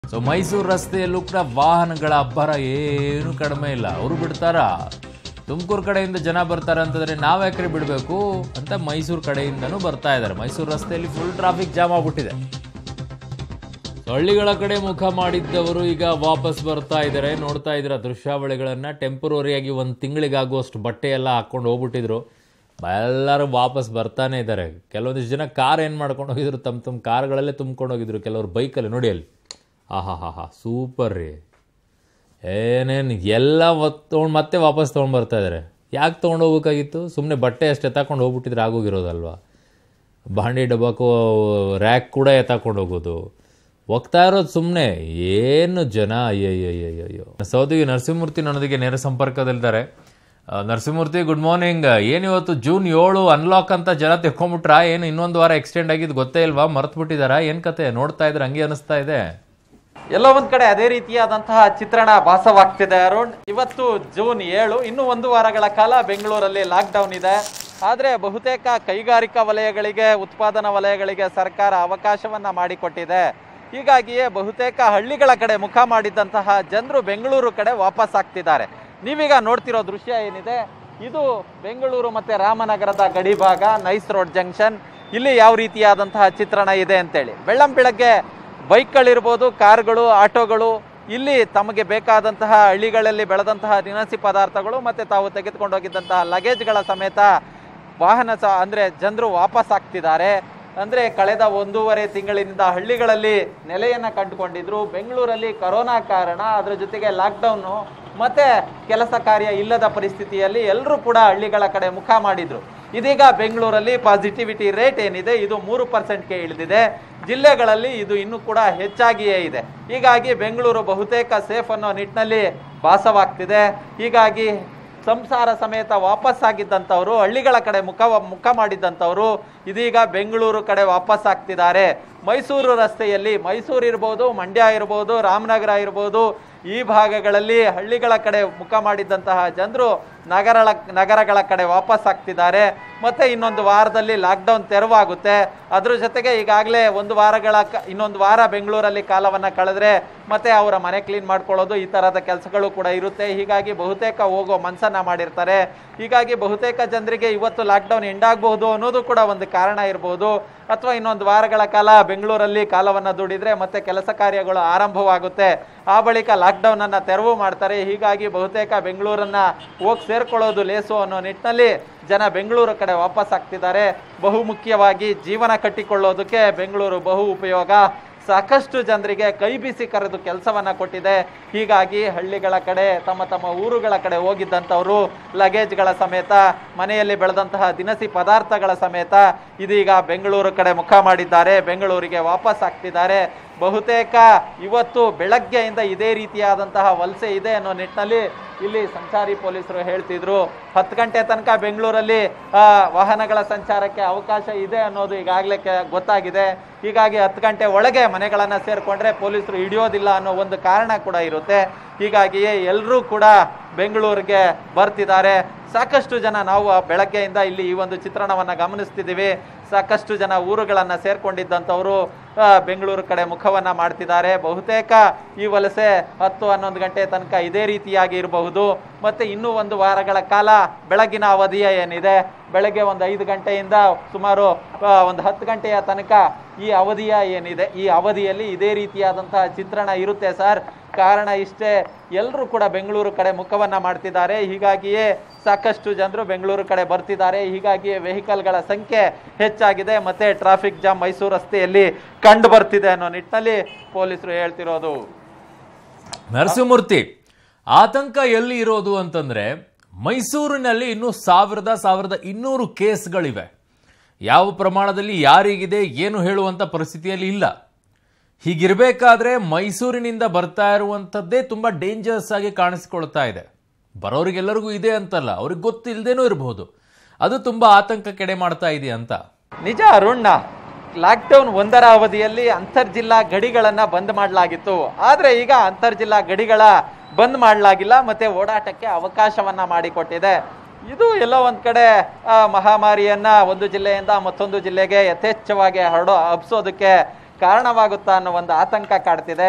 so Mysuru ರಸ್ತೆಯಲ್ಲೂ ಕೂಡ ವಾಹನಗಳ ಅಬ್ಬರ ಏನು ಕಡಿಮೆ ಇಲ್ಲ ಅವರು ಬಿಡ್ತಾರ ತುಮಕೂರು ಕಡೆಯಿಂದ ಜನ ಬರ್ತಾರೆ ಅಂತಂದ್ರೆ ನಾವ್ ಯಾಕ್ರೆ ಬಿಡಬೇಕು ಅಂತ ಮೈಸೂರು ಕಡೆಯಿಂದನೂ ಬರ್ತಾ ಇದ್ದಾರೆ ಮೈಸೂರು ರಸ್ತೆಯಲ್ಲಿ ಫುಲ್ ಟ್ರಾಫಿಕ್ ಜಾಮ್ ಆಗ್ಬಿಟ್ಟಿದೆ ಸೊ ಹಳ್ಳಿಗಳ ಕಡೆ ಮುಖ ಮಾಡಿದ್ದವರು ಈಗ ವಾಪಸ್ ಬರ್ತಾ ಇದ್ದಾರೆ ನೋಡ್ತಾ ಇದ್ದೀರಾ ದೃಶ್ಯಾವಳಿಗಳನ್ನ ಟೆಂಪರರಿಯಾಗಿ ಒಂದು ತಿಂಗಳಿಗಾಗುವಷ್ಟು ಬಟ್ಟೆ ಎಲ್ಲ ಹಾಕೊಂಡು ಹೋಗ್ಬಿಟ್ಟಿದ್ರು ಎಲ್ಲರೂ ವಾಪಸ್ ಬರ್ತಾನೆ ಇದ್ದಾರೆ ಕೆಲವೊಂದಿಷ್ಟು ಜನ ಕಾರ್ ಏನು ಮಾಡ್ಕೊಂಡು ಹೋಗಿದ್ರು ತಮ್ಮ ತಮ್ಮ ಕಾರ್ಗಳಲ್ಲೇ ತುಂಬ್ಕೊಂಡು ಹೋಗಿದ್ರು ಕೆಲವರು ಬೈಕಲ್ಲಿ ನೋಡಿ ಅಲ್ಲಿ ಆಹಾ ಹಾ ಹಾ ಸೂಪರ್ ರೀ ಏನೇನು ಎಲ್ಲ ತೊಗೊಂಡು ಮತ್ತೆ ವಾಪಸ್ ತೊಗೊಂಡು ಬರ್ತಾ ಇದ್ದಾರೆ ಯಾಕೆ ತೊಗೊಂಡು ಹೋಗ್ಬೇಕಾಗಿತ್ತು ಸುಮ್ಮನೆ ಬಟ್ಟೆ ಅಷ್ಟು ಎತ್ತಾಕೊಂಡು ಹೋಗ್ಬಿಟ್ಟಿದ್ರೆ ಆಗೋಗಿರೋದಲ್ವಾ ಬಾಂಡಿ ಡಬ್ಬಕ್ಕೂ ರ್ಯಾಕ್ ಕೂಡ ಎತ್ತಾಕೊಂಡು ಹೋಗೋದು ಹೋಗ್ತಾ ಇರೋದು ಸುಮ್ಮನೆ ಏನು ಜನ ಅಯ್ಯಯ್ಯಯ್ಯಯ್ಯೋ ಸೌದಿಗೆ ನರಸಿಂಹಮೂರ್ತಿ ನನ್ನೊಂದಿಗೆ ನೇರ ಸಂಪರ್ಕದಲ್ಲಿದ್ದಾರೆ ಆ, ನರಸಿಂಹಮೂರ್ತಿ ಗುಡ್ ಮಾರ್ನಿಂಗ್ ಏನು ಇವತ್ತು ಜೂನ್ ಏಳು ಅನ್ಲಾಕ್ ಅಂತ ಜನ ತೆಕ್ಕೊಂಬಿಟ್ರಾ ಏನು ಇನ್ನೊಂದು ವಾರ ಎಕ್ಸ್ಟೆಂಡ್ ಆಗಿದ್ದು ಗೊತ್ತೇ ಇಲ್ವಾ ಮರ್ತು ಬಿಟ್ಟಿದ್ದಾರಾ ಏನು ಕತೆ ನೋಡ್ತಾ ಇದ್ರೆ ಹಂಗೆ ಅನಿಸ್ತಾ ಇದೆ ಎಲ್ಲೋ ಒಂದ್ ಕಡೆ ಅದೇ ರೀತಿಯಾದಂತಹ ಚಿತ್ರಣ ಭಾಸವಾಗ್ತಿದೆ ಅರುಣ್ ಇವತ್ತು ಜೂನ್ ಏಳು ಇನ್ನು ಒಂದು ವಾರಗಳ ಕಾಲ ಬೆಂಗಳೂರಲ್ಲಿ ಲಾಕ್ ಡೌನ್ ಇದೆ ಆದ್ರೆ ಬಹುತೇಕ ಕೈಗಾರಿಕಾ ವಲಯಗಳಿಗೆ ಉತ್ಪಾದನಾ ವಲಯಗಳಿಗೆ ಸರ್ಕಾರ ಅವಕಾಶವನ್ನ ಮಾಡಿಕೊಟ್ಟಿದೆ ಹೀಗಾಗಿಯೇ ಬಹುತೇಕ ಹಳ್ಳಿಗಳ ಕಡೆ ಮುಖ ಮಾಡಿದ್ದಂತಹ ಜನರು ಬೆಂಗಳೂರು ಕಡೆ ವಾಪಸ್ ಆಗ್ತಿದ್ದಾರೆ ನೀವೀಗ ನೋಡ್ತಿರೋ ದೃಶ್ಯ ಏನಿದೆ ಇದು ಬೆಂಗಳೂರು ಮತ್ತೆ ರಾಮನಗರದ ಗಡಿ ಭಾಗ ನೈಸ್ ರೋಡ್ ಜಂಕ್ಷನ್ ಇಲ್ಲಿ ಯಾವ ರೀತಿಯಾದಂತಹ ಚಿತ್ರಣ ಇದೆ ಅಂತೇಳಿ ಬೆಳ್ಳಂ ಬೆಳಗ್ಗೆ ಬೈಕ್ಗಳಿರ್ಬೋದು ಕಾರ್ಗಳು ಆಟೋಗಳು ಇಲ್ಲಿ ತಮಗೆ ಬೇಕಾದಂತಹ ಹಳ್ಳಿಗಳಲ್ಲಿ ಬೆಳೆದಂತಹ ದಿನಸಿ ಪದಾರ್ಥಗಳು ಮತ್ತೆ ತಾವು ತೆಗೆದುಕೊಂಡು ಹೋಗಿದ್ದಂತಹ ಲಗೇಜ್ಗಳ ಸಮೇತ ವಾಹನ ಸಹ ಅಂದ್ರೆ ಜನರು ವಾಪಸ್ ಆಗ್ತಿದ್ದಾರೆ ಅಂದ್ರೆ ಕಳೆದ ಒಂದೂವರೆ ತಿಂಗಳಿನಿಂದ ಹಳ್ಳಿಗಳಲ್ಲಿ ನೆಲೆಯನ್ನ ಕಂಡುಕೊಂಡಿದ್ರು ಬೆಂಗಳೂರಲ್ಲಿ ಕರೋನಾ ಕಾರಣ ಅದರ ಜೊತೆಗೆ ಲಾಕ್ಡೌನು ಮತ್ತೆ ಕೆಲಸ ಕಾರ್ಯ ಇಲ್ಲದ ಪರಿಸ್ಥಿತಿಯಲ್ಲಿ ಎಲ್ಲರೂ ಕೂಡ ಹಳ್ಳಿಗಳ ಕಡೆ ಮುಖ ಮಾಡಿದ್ರು ಇದೀಗ ಬೆಂಗಳೂರಲ್ಲಿ ಪಾಸಿಟಿವಿಟಿ ರೇಟ್ ಏನಿದೆ ಇದು ಮೂರು ಪರ್ಸೆಂಟ್ಗೆ ಇಳಿದಿದೆ ಜಿಲ್ಲೆಗಳಲ್ಲಿ ಇದು ಇನ್ನೂ ಕೂಡ ಹೆಚ್ಚಾಗಿಯೇ ಇದೆ ಹೀಗಾಗಿ ಬೆಂಗಳೂರು ಬಹುತೇಕ ಸೇಫ್ ಅನ್ನೋ ನಿಟ್ಟಿನಲ್ಲಿ ಭಾಸವಾಗ್ತಿದೆ ಹೀಗಾಗಿ ಸಂಸಾರ ಸಮೇತ ವಾಪಸ್ ಆಗಿದ್ದಂಥವ್ರು ಹಳ್ಳಿಗಳ ಕಡೆ ಮುಖ ಮುಖ ಮಾಡಿದ್ದಂಥವ್ರು ಇದೀಗ ಬೆಂಗಳೂರು ಕಡೆ ವಾಪಸ್ ಆಗ್ತಿದ್ದಾರೆ ಮೈಸೂರು ರಸ್ತೆಯಲ್ಲಿ ಮೈಸೂರು ಇರ್ಬೋದು ಮಂಡ್ಯ ಇರ್ಬೋದು ರಾಮನಗರ ಇರ್ಬೋದು ಈ ಭಾಗಗಳಲ್ಲಿ ಹಳ್ಳಿಗಳ ಕಡೆ ಮುಖ ಮಾಡಿದ್ದಂತಹ ಜನರು ನಗರಗಳ ನಗರಗಳ ಕಡೆ ವಾಪಸ್ ಆಗ್ತಿದ್ದಾರೆ ಮತ್ತೆ ಇನ್ನೊಂದು ವಾರದಲ್ಲಿ ಲಾಕ್ಡೌನ್ ತೆರವಾಗುತ್ತೆ ಅದ್ರ ಜೊತೆಗೆ ಈಗಾಗಲೇ ಒಂದು ವಾರಗಳ ಕ- ಇನ್ನೊಂದು ವಾರ ಬೆಂಗಳೂರಲ್ಲಿ ಕಾಲವನ್ನ ಕಳೆದ್ರೆ ಮತ್ತೆ ಅವರ ಮನೆ ಕ್ಲೀನ್ ಮಾಡ್ಕೊಳ್ಳೋದು ಈ ತರಹದ ಕೆಲಸಗಳು ಕೂಡ ಇರುತ್ತೆ ಹೀಗಾಗಿ ಬಹುತೇಕ ಹೋಗೋ ಮನ್ಸನ್ನ ಮಾಡಿರ್ತಾರೆ ಹೀಗಾಗಿ ಬಹುತೇಕ ಜನರಿಗೆ ಇವತ್ತು ಲಾಕ್ಡೌನ್ ಎಂಡ್ ಆಗಬಹುದು ಅನ್ನೋದು ಕೂಡ ಒಂದು ಕಾರಣ ಇರಬಹುದು ಅಥವಾ ಇನ್ನೊಂದು ವಾರಗಳ ಕಾಲ ಬೆಂಗಳೂರಲ್ಲಿ ಕಾಲವನ್ನ ದುಡಿದ್ರೆ ಮತ್ತೆ ಕೆಲಸ ಕಾರ್ಯಗಳು ಆರಂಭವಾಗುತ್ತೆ ಆ ಬಳಿಕ ಲಾಕ್ಡೌನ್ ಅನ್ನ ತೆರವು ಮಾಡ್ತಾರೆ ಹೀಗಾಗಿ ಬಹುತೇಕ ಬೆಂಗಳೂರನ್ನ ಹೋಗಿ ಸೇರ್ಕೊಳ್ಳೋದು ಲೇಸು ಅನ್ನೋ ನಿಟ್ಟಿನಲ್ಲಿ ಜನ ಬೆಂಗಳೂರು ಕಡೆ ವಾಪಸ್ ಆಗ್ತಿದ್ದಾರೆ ಬಹು ಮುಖ್ಯವಾಗಿ ಜೀವನ ಕಟ್ಟಿಕೊಳ್ಳೋದಕ್ಕೆ ಬೆಂಗಳೂರು ಬಹು ಉಪಯೋಗ ಸಾಕಷ್ಟು ಜನರಿಗೆ ಕೈ ಬೀಸಿ ಕರೆದು ಕೆಲಸವನ್ನ ಕೊಟ್ಟಿದೆ ಹೀಗಾಗಿ ಹಳ್ಳಿಗಳ ಕಡೆ ತಮ್ಮ ತಮ್ಮ ಊರುಗಳ ಕಡೆ ಹೋಗಿದ್ದಂಥವರು ಲಗೇಜ್ಗಳ ಸಮೇತ ಮನೆಯಲ್ಲಿ ಬೆಳೆದಂತಹ ದಿನಸಿ ಪದಾರ್ಥಗಳ ಸಮೇತ ಇದೀಗ ಬೆಂಗಳೂರು ಕಡೆ ಮುಖ ಮಾಡಿದ್ದಾರೆ ಬೆಂಗಳೂರಿಗೆ ವಾಪಸ್ ಆಗ್ತಿದ್ದಾರೆ ಬಹುತೇಕ ಇವತ್ತು ಬೆಳಗ್ಗೆಯಿಂದ ಇದೇ ರೀತಿಯಾದಂತಹ ವಲಸೆ ಇದೆ ಅನ್ನೋ ನಿಟ್ಟಿನಲ್ಲಿ ಇಲ್ಲಿ ಸಂಚಾರಿ ಪೊಲೀಸರು ಹೇಳ್ತಿದ್ರು ಹತ್ತು ಗಂಟೆ ತನಕ ಬೆಂಗಳೂರಲ್ಲಿ ಆ, ವಾಹನಗಳ ಸಂಚಾರಕ್ಕೆ ಅವಕಾಶ ಇದೆ ಅನ್ನೋದು ಈಗಾಗಲೇ ಕೆ- ಗೊತ್ತಾಗಿದೆ ಹೀಗಾಗಿ ಹತ್ತು ಗಂಟೆ ಒಳಗೆ ಮನೆಗಳನ್ನ ಸೇರ್ಕೊಂಡ್ರೆ ಪೊಲೀಸರು ಹಿಡಿಯೋದಿಲ್ಲ ಅನ್ನೋ ಒಂದು ಕಾರಣ ಕೂಡ ಇರುತ್ತೆ ಹೀಗಾಗಿಯೇ ಎಲ್ಲರೂ ಕೂಡ ಬೆಂಗಳೂರಿಗೆ ಬರ್ತಿದ್ದಾರೆ ಸಾಕಷ್ಟು ಜನ ನಾವು ಆ ಬೆಳಗ್ಗೆಯಿಂದ ಇಲ್ಲಿ ಈ ಒಂದು ಚಿತ್ರಣವನ್ನ ಗಮನಿಸ್ತಿದ್ದೀವಿ ಸಾಕಷ್ಟು ಜನ ಊರುಗಳನ್ನ ಸೇರ್ಕೊಂಡಿದ್ದಂಥವರು ಆ, ಬೆಂಗಳೂರು ಕಡೆ ಮುಖವನ್ನ ಮಾಡ್ತಿದ್ದಾರೆ ಬಹುತೇಕ ಈ ವಲಸೆ ಹತ್ತು ಹನ್ನೊಂದು ಗಂಟೆ ತನಕ ಇದೇ ರೀತಿಯಾಗಿ ಇರಬಹುದು ಮತ್ತೆ ಇನ್ನೂ ಒಂದು ವಾರಗಳ ಕಾಲ ಬೆಳಗಿನ ಅವಧಿಯ ಏನಿದೆ ಬೆಳಗ್ಗೆ ಒಂದು ಐದು ಗಂಟೆಯಿಂದ ಸುಮಾರು ಆ, ಒಂದು ಹತ್ತು ಗಂಟೆಯ ತನಕ ಈ ಅವಧಿಯ ಏನಿದೆ ಈ ಅವಧಿಯಲ್ಲಿ ಇದೇ ರೀತಿಯಾದಂತಹ ಚಿತ್ರಣ ಇರುತ್ತೆ ಸರ್ ಕಾರಣ ಇಷ್ಟೇ ಎಲ್ಲರೂ ಕೂಡ ಬೆಂಗಳೂರು ಕಡೆ ಮುಖವನ್ನ ಮಾಡ್ತಿದ್ದಾರೆ ಹೀಗಾಗಿಯೇ ಸಾಕಷ್ಟು ಜನರು ಬೆಂಗಳೂರು ಕಡೆ ಬರ್ತಿದ್ದಾರೆ ಹೀಗಾಗಿ ವೆಹಿಕಲ್ಗಳ ಸಂಖ್ಯೆ ಹೆಚ್ಚಾಗಿದೆ ಮತ್ತೆ ಟ್ರಾಫಿಕ್ ಜಾಮ್ ಮೈಸೂರು ರಸ್ತೆಯಲ್ಲಿ ಕಂಡು ಬರ್ತಿದೆ ಅನ್ನೋ ನಿಟ್ಟಿನಲ್ಲಿ ಪೊಲೀಸರು ಹೇಳ್ತಿರೋದು ನರಸಿಂಹಮೂರ್ತಿ ಆತಂಕ ಎಲ್ಲಿ ಇರೋದು ಅಂತಂದ್ರೆ ಮೈಸೂರಿನಲ್ಲಿ ಇನ್ನೂ ಸಾವಿರದ ಸಾವಿರದ ಇನ್ನೂರು ಕೇಸ್ಗಳಿವೆ ಯಾವ ಪ್ರಮಾಣದಲ್ಲಿ ಯಾರಿಗಿದೆ ಏನು ಹೇಳುವಂತ ಪರಿಸ್ಥಿತಿಯಲ್ಲಿ ಇಲ್ಲ ಹೀಗಿರಬೇಕಾದ್ರೆ ಮೈಸೂರಿನಿಂದ ಬರ್ತಾ ಇರುವಂಥದ್ದೇ ತುಂಬಾ ಡೇಂಜರಸ್ ಆಗಿ ಕಾಣಿಸಿಕೊಳ್ತಾ ಇದೆ ಬರೋರಿಗೆಲ್ಲರಿಗೂ ಇದೆ ಅಂತಲ್ಲ ಅವ್ರಿಗೆ ಗೊತ್ತಿಲ್ಲದೇನೂ ಇರಬಹುದು ಅದು ತುಂಬಾ ಆತಂಕ ಕೆಡೆ ಮಾಡ್ತಾ ಇದೆ ಅಂತ ನಿಜ ಅರುಣ್ಣ ಲಾಕ್ಡೌನ್ ಒಂದರ ಅವಧಿಯಲ್ಲಿ ಅಂತರ್ಜಿಲ್ಲಾ ಗಡಿಗಳನ್ನ ಬಂದ್ ಮಾಡಲಾಗಿತ್ತು ಆದ್ರೆ ಈಗ ಅಂತರ್ಜಿಲ್ಲಾ ಗಡಿಗಳ ಬಂದ್ ಮಾಡಲಾಗಿಲ್ಲ ಮತ್ತೆ ಓಡಾಟಕ್ಕೆ ಅವಕಾಶವನ್ನ ಮಾಡಿಕೊಟ್ಟಿದೆ ಇದು ಎಲ್ಲೋ ಒಂದ್ ಕಡೆ ಆ, ಮಹಾಮಾರಿಯನ್ನ ಒಂದು ಜಿಲ್ಲೆಯಿಂದ ಮತ್ತೊಂದು ಜಿಲ್ಲೆಗೆ ಯಥೇಚ್ಛವಾಗಿ ಹರಡೋ ಹಬ್ಸೋದಕ್ಕೆ ಕಾರಣವಾಗುತ್ತಾ ಅನ್ನೋ ಒಂದು ಆತಂಕ ಕಾಡ್ತಿದೆ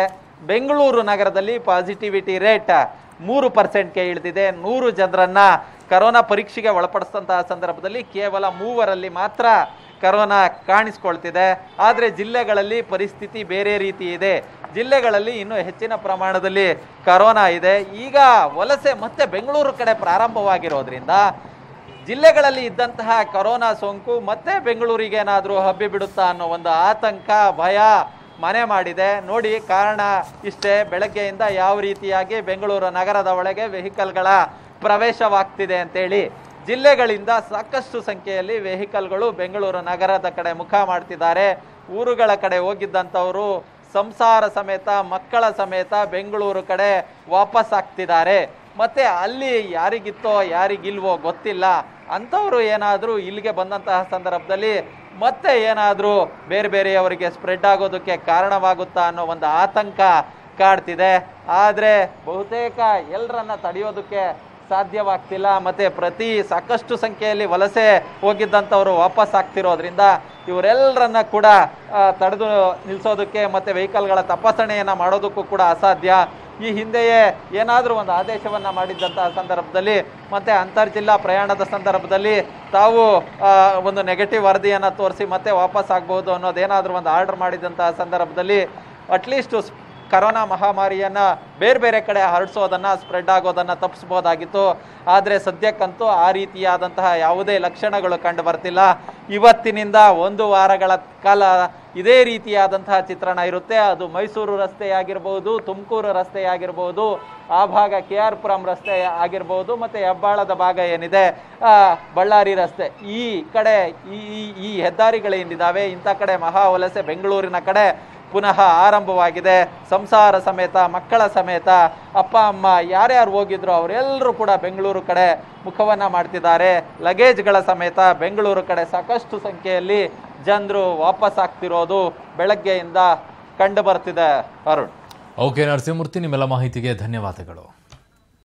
ಬೆಂಗಳೂರು ನಗರದಲ್ಲಿ ಪಾಸಿಟಿವಿಟಿ ರೇಟ್ ಮೂರು ಪರ್ಸೆಂಟ್ಗೆ ಇಳಿದಿದೆ ನೂರು ಜನರನ್ನ ಕರೋನಾ ಪರೀಕ್ಷೆಗೆ ಒಳಪಡಿಸಿದಂತಹ ಸಂದರ್ಭದಲ್ಲಿ ಕೇವಲ ಮೂವರಲ್ಲಿ ಮಾತ್ರ ಕರೋನಾ ಕಾಣಿಸ್ಕೊಳ್ತಿದೆ ಆದರೆ ಜಿಲ್ಲೆಗಳಲ್ಲಿ ಪರಿಸ್ಥಿತಿ ಬೇರೆ ರೀತಿ ಇದೆ ಜಿಲ್ಲೆಗಳಲ್ಲಿ ಇನ್ನೂ ಹೆಚ್ಚಿನ ಪ್ರಮಾಣದಲ್ಲಿ ಕರೋನಾ ಇದೆ ಈಗ ವಲಸೆ ಮತ್ತೆ ಬೆಂಗಳೂರು ಕಡೆ ಪ್ರಾರಂಭವಾಗಿರೋದ್ರಿಂದ ಜಿಲ್ಲೆಗಳಲ್ಲಿ ಇದ್ದಂತಹ ಕರೋನಾ ಸೋಂಕು ಮತ್ತೆ ಬೆಂಗಳೂರಿಗೆ ಏನಾದರೂ ಹಬ್ಬಿ ಬಿಡುತ್ತಾ ಅನ್ನೋ ಒಂದು ಆತಂಕ ಭಯ ಮನೆ ಮಾಡಿದೆ ನೋಡಿ ಕಾರಣ ಇಷ್ಟೇ ಬೆಳಗ್ಗೆಯಿಂದ ಯಾವ ರೀತಿಯಾಗಿ ಬೆಂಗಳೂರು ನಗರದ ಒಳಗೆ ವೆಹಿಕಲ್ಗಳ ಪ್ರವೇಶವಾಗ್ತಿದೆ ಅಂತೇಳಿ ಜಿಲ್ಲೆಗಳಿಂದ ಸಾಕಷ್ಟು ಸಂಖ್ಯೆಯಲ್ಲಿ ವೆಹಿಕಲ್ಗಳು ಬೆಂಗಳೂರು ನಗರದ ಕಡೆ ಮುಖ ಮಾಡ್ತಿದ್ದಾರೆ ಊರುಗಳ ಕಡೆ ಹೋಗಿದ್ದಂಥವರು ಸಂಸಾರ ಸಮೇತ ಮಕ್ಕಳ ಸಮೇತ ಬೆಂಗಳೂರು ಕಡೆ ವಾಪಸ್ ಆಗ್ತಿದ್ದಾರೆ ಮತ್ತೆ ಅಲ್ಲಿ ಯಾರಿಗಿತ್ತೋ ಯಾರಿಗಿಲ್ವೋ ಗೊತ್ತಿಲ್ಲ ಅಂಥವ್ರು ಏನಾದರೂ ಇಲ್ಲಿಗೆ ಬಂದಂತಹ ಸಂದರ್ಭದಲ್ಲಿ ಮತ್ತೆ ಏನಾದರೂ ಬೇರೆ ಬೇರೆಯವರಿಗೆ ಸ್ಪ್ರೆಡ್ ಆಗೋದಕ್ಕೆ ಕಾರಣವಾಗುತ್ತಾ ಅನ್ನೋ ಒಂದು ಆತಂಕ ಕಾಡ್ತಿದೆ ಆದರೆ ಬಹುತೇಕ ಎಲ್ಲರನ್ನ ತಡೆಯೋದಕ್ಕೆ ಸಾಧ್ಯವಾಗ್ತಿಲ್ಲ ಮತ್ತೆ ಪ್ರತಿ ಸಾಕಷ್ಟು ಸಂಖ್ಯೆಯಲ್ಲಿ ವಲಸೆ ಹೋಗಿದ್ದಂಥವ್ರು ವಾಪಸ್ ಆಗ್ತಿರೋದ್ರಿಂದ ಇವರೆಲ್ಲರನ್ನ ಕೂಡ ಆ, ತಡೆದು ನಿಲ್ಲಿಸೋದಕ್ಕೆ ಮತ್ತೆ ವೆಹಿಕಲ್ಗಳ ತಪಾಸಣೆಯನ್ನ ಮಾಡೋದಕ್ಕೂ ಕೂಡ ಅಸಾಧ್ಯ ಈ ಹಿಂದೆಯೇ ಏನಾದರೂ ಒಂದು ಆದೇಶವನ್ನ ಮಾಡಿದ್ದಂತಹ ಸಂದರ್ಭದಲ್ಲಿ ಮತ್ತೆ ಅಂತರ್ಜಿಲ್ಲಾ ಪ್ರಯಾಣದ ಸಂದರ್ಭದಲ್ಲಿ ತಾವು ಆ, ಒಂದು ನೆಗೆಟಿವ್ ವರದಿಯನ್ನ ತೋರಿಸಿ ಮತ್ತೆ ವಾಪಸ್ ಆಗ್ಬಹುದು ಅನ್ನೋದೇನಾದರೂ ಒಂದು ಆರ್ಡರ್ ಮಾಡಿದಂತಹ ಸಂದರ್ಭದಲ್ಲಿ ಅಟ್ಲೀಸ್ಟ್ ಕರೋನಾ ಮಹಾಮಾರಿಯನ್ನ ಬೇರೆ ಬೇರೆ ಕಡೆ ಹರಡಿಸೋದನ್ನ ಸ್ಪ್ರೆಡ್ ಆಗೋದನ್ನ ತಪ್ಪಿಸ್ಬೋದಾಗಿತ್ತು ಆದರೆ ಸದ್ಯಕ್ಕಂತೂ ಆ ರೀತಿಯಾದಂತಹ ಯಾವುದೇ ಲಕ್ಷಣಗಳು ಕಂಡು ಬರ್ತಿಲ್ಲ ಇವತ್ತಿನಿಂದ ಒಂದು ವಾರಗಳ ಕಾಲ ಇದೇ ರೀತಿಯಾದಂತಹ ಚಿತ್ರಣ ಇರುತ್ತೆ ಅದು ಮೈಸೂರು ರಸ್ತೆ ಆಗಿರ್ಬೋದು ತುಮಕೂರು ರಸ್ತೆ ಆಗಿರ್ಬೋದು ಆ ಭಾಗ ಕೆ ಆರ್ ಪುರಂ ರಸ್ತೆ ಆಗಿರ್ಬೋದು ಮತ್ತೆ ಹೆಬ್ಬಾಳದ ಭಾಗ ಏನಿದೆ ಆ, ಬಳ್ಳಾರಿ ರಸ್ತೆ ಈ ಕಡೆ ಈ ಈ- ಈ ಹೆದ್ದಾರಿಗಳೇನಿದ್ದಾವೆ ಇಂಥ ಕಡೆ ಮಹಾ ವಲಸೆ ಬೆಂಗಳೂರಿನ ಕಡೆ ಪುನಃ ಆರಂಭವಾಗಿದೆ ಸಂಸಾರ ಸಮೇತ ಮಕ್ಕಳ ಸಮೇತ ಅಪ್ಪ ಅಮ್ಮ ಯಾರ್ಯಾರು ಹೋಗಿದ್ರು ಅವರೆಲ್ಲರೂ ಕೂಡ ಬೆಂಗಳೂರು ಕಡೆ ಮುಖವನ್ನ ಮಾಡ್ತಿದ್ದಾರೆ ಲಗೇಜ್ಗಳ ಸಮೇತ ಬೆಂಗಳೂರು ಕಡೆ ಸಾಕಷ್ಟು ಸಂಖ್ಯೆಯಲ್ಲಿ ಜನರು ವಾಪಸ್ ಆಗ್ತಿರೋದು ಬೆಳಗ್ಗೆಯಿಂದ ಕಂಡು ಬರ್ತಿದೆ ಅರುಣ್ ಓಕೆ ನರಸಿಂಹಮೂರ್ತಿ ನಿಮ್ಮೆಲ್ಲ ಮಾಹಿತಿಗೆ ಧನ್ಯವಾದಗಳು